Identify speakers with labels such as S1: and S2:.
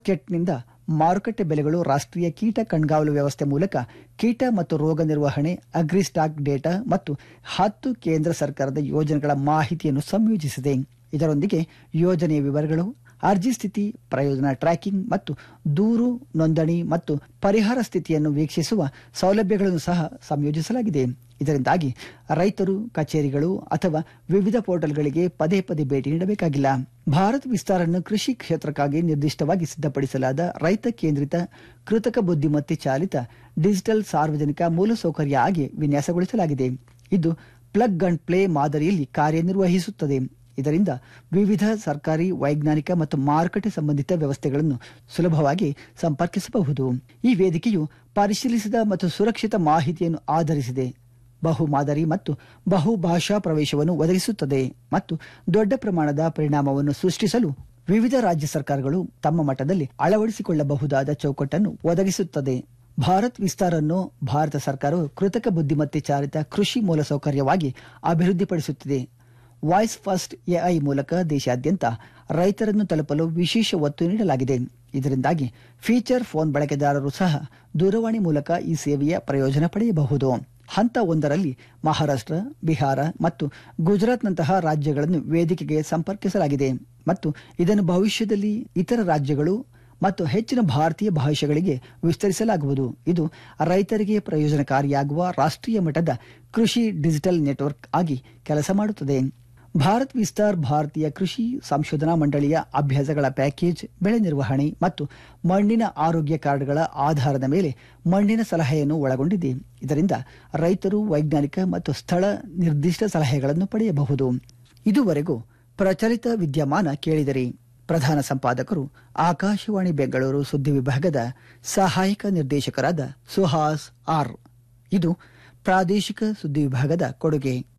S1: ಕೆಟ್ನಿಂದ ಮಾರುಕಟ್ಟೆ ಬೆಲೆಗಳು ರಾಷ್ಟ್ರೀಯ ಕೀಟ ಕಣ್ಗಾವಲು ವ್ಯವಸ್ಥೆ ಮೂಲಕ ಕೀಟ ಮತ್ತು ರೋಗ ನಿರ್ವಹಣೆ ಅಗ್ರಿಸ್ಟಾಕ್ ಡೇಟಾ ಮತ್ತು ಹತ್ತು ಕೇಂದ್ರ ಸರ್ಕಾರದ ಯೋಜನೆಗಳ ಮಾಹಿತಿಯನ್ನು ಸಂಯೋಜಿಸಿದೆ ಇದರೊಂದಿಗೆ ಯೋಜನೆಯ ವಿವರಗಳು ಅರ್ಜಿ ಸ್ಥಿತಿ ಪ್ರಯೋಜನ ಟ್ರ್ಯಾಕಿಂಗ್ ಮತ್ತು ದೂರು ನೋಂದಣಿ ಮತ್ತು ಪರಿಹಾರ ಸ್ಥಿತಿಯನ್ನು ವೀಕ್ಷಿಸುವ ಸೌಲಭ್ಯಗಳನ್ನು ಸಹ ಸಂಯೋಜಿಸಲಾಗಿದೆ ಇದರಿಂದಾಗಿ ರೈತರು ಕಚೇರಿಗಳು ಅಥವಾ ವಿವಿಧ ಪೋರ್ಟಲ್ಗಳಿಗೆ ಪದೇ ಪದೇ ಭೇಟಿ ನೀಡಬೇಕಾಗಿಲ್ಲ ಭಾರತ್ ವಿಸ್ತಾರನ್ನು ಕೃಷಿ ಕ್ಷೇತ್ರಕ್ಕಾಗಿ ನಿರ್ದಿಷ್ಟವಾಗಿ ಸಿದ್ಧಪಡಿಸಲಾದ ರೈತ ಕೇಂದ್ರಿತ ಕೃತಕ ಬುದ್ಧಿಮತ್ತೆ ಚಾಲಿತ ಡಿಜಿಟಲ್ ಸಾರ್ವಜನಿಕ ಮೂಲಸೌಕರ್ಯ ಆಗಿ ವಿನ್ಯಾಸಗೊಳಿಸಲಾಗಿದೆ ಇದು ಪ್ಲಗ್ ಅಂಡ್ ಪ್ಲೇ ಮಾದರಿಯಲ್ಲಿ ಕಾರ್ಯನಿರ್ವಹಿಸುತ್ತದೆ ಇದರಿಂದ ವಿವಿಧ ಸರ್ಕಾರಿ ವೈಜ್ಞಾನಿಕ ಮತ್ತು ಮಾರುಕಟ್ಟೆ ಸಂಬಂಧಿತ ವ್ಯವಸ್ಥೆಗಳನ್ನು ಸುಲಭವಾಗಿ ಸಂಪರ್ಕಿಸಬಹುದು ಈ ವೇದಿಕೆಯು ಪರಿಶೀಲಿಸಿದ ಮತ್ತು ಸುರಕ್ಷಿತ ಮಾಹಿತಿಯನ್ನು ಆಧರಿಸಿದೆ ಬಹು ಮಾದರಿ ಮತ್ತು ಬಹು ಭಾಷಾ ಪ್ರವೇಶವನ್ನು ಒದಗಿಸುತ್ತದೆ ಮತ್ತು ದೊಡ್ಡ ಪ್ರಮಾಣದ ಪರಿಣಾಮವನ್ನು ಸೃಷ್ಟಿಸಲು ವಿವಿಧ ರಾಜ್ಯ ಸರ್ಕಾರಗಳು ತಮ್ಮ ಮಟ್ಟದಲ್ಲಿ ಅಳವಡಿಸಿಕೊಳ್ಳಬಹುದಾದ ಚೌಕಟ್ಟನ್ನು ಒದಗಿಸುತ್ತದೆ ಭಾರತ್ ವಿಸ್ತಾರನ್ನು ಭಾರತ ಸರ್ಕಾರವು ಕೃತಕ ಬುದ್ಧಿಮತ್ತೆ ಚಾಲಿತ ಕೃಷಿ ಮೂಲಸೌಕರ್ಯವಾಗಿ ಅಭಿವೃದ್ಧಿಪಡಿಸುತ್ತಿದೆ ವಾಯ್ಸ್ ಫಸ್ಟ್ ಎಐ ಮೂಲಕ ದೇಶಾದ್ಯಂತ ರೈತರನ್ನು ತಲುಪಲು ವಿಶೇಷ ಒತ್ತು ನೀಡಲಾಗಿದೆ ಇದರಿಂದಾಗಿ ಫೀಚರ್ ಫೋನ್ ಬಳಕೆದಾರರು ಸಹ ದೂರವಾಣಿ ಮೂಲಕ ಈ ಸೇವೆಯ ಪ್ರಯೋಜನ ಪಡೆಯಬಹುದು ಹಂತ ಒಂದರಲ್ಲಿ ಮಹಾರಾಷ್ಟ್ರ ಬಿಹಾರ ಮತ್ತು ಗುಜರಾತ್ನಂತಹ ರಾಜ್ಯಗಳನ್ನು ವೇದಿಕೆಗೆ ಸಂಪರ್ಕಿಸಲಾಗಿದೆ ಮತ್ತು ಇದನ್ನು ಭವಿಷ್ಯದಲ್ಲಿ ಇತರ ರಾಜ್ಯಗಳು ಮತ್ತು ಹೆಚ್ಚಿನ ಭಾರತೀಯ ಭಾಷೆಗಳಿಗೆ ವಿಸ್ತರಿಸಲಾಗುವುದು ಇದು ರೈತರಿಗೆ ಪ್ರಯೋಜನಕಾರಿಯಾಗುವ ರಾಷ್ಟ್ರೀಯ ಮಟ್ಟದ ಕೃಷಿ ಡಿಜಿಟಲ್ ನೆಟ್ವರ್ಕ್ ಆಗಿ ಕೆಲಸ ಮಾಡುತ್ತದೆ ಭಾರತ್ ವಿಸ್ತಾರ್ ಭಾರತೀಯ ಕೃಷಿ ಸಂಶೋಧನಾ ಮಂಡಳಿಯ ಅಭ್ಯಾಸಗಳ ಪ್ಯಾಕೇಜ್ ಬೆಳೆ ನಿರ್ವಹಣೆ ಮತ್ತು ಮಣ್ಣಿನ ಆರೋಗ್ಯ ಕಾರ್ಡ್ಗಳ ಆಧಾರದ ಮೇಲೆ ಮಣ್ಣಿನ ಸಲಹೆಯನ್ನು ಒಳಗೊಂಡಿದೆ ಇದರಿಂದ ರೈತರು ವೈಜ್ಞಾನಿಕ ಮತ್ತು ಸ್ಥಳ ನಿರ್ದಿಷ್ಟ ಸಲಹೆಗಳನ್ನು ಪಡೆಯಬಹುದು ಇದುವರೆಗೂ ಪ್ರಚಲಿತ ವಿದ್ಯಮಾನ ಕೇಳಿದಿರಿ ಪ್ರಧಾನ ಸಂಪಾದಕರು ಆಕಾಶವಾಣಿ ಬೆಂಗಳೂರು ಸುದ್ದಿ ವಿಭಾಗದ ಸಹಾಯಕ ನಿರ್ದೇಶಕರಾದ ಸುಹಾಸ್ ಆರ್ ಇದು ಪ್ರಾದೇಶಿಕ ಸುದ್ದಿ ವಿಭಾಗದ ಕೊಡುಗೆ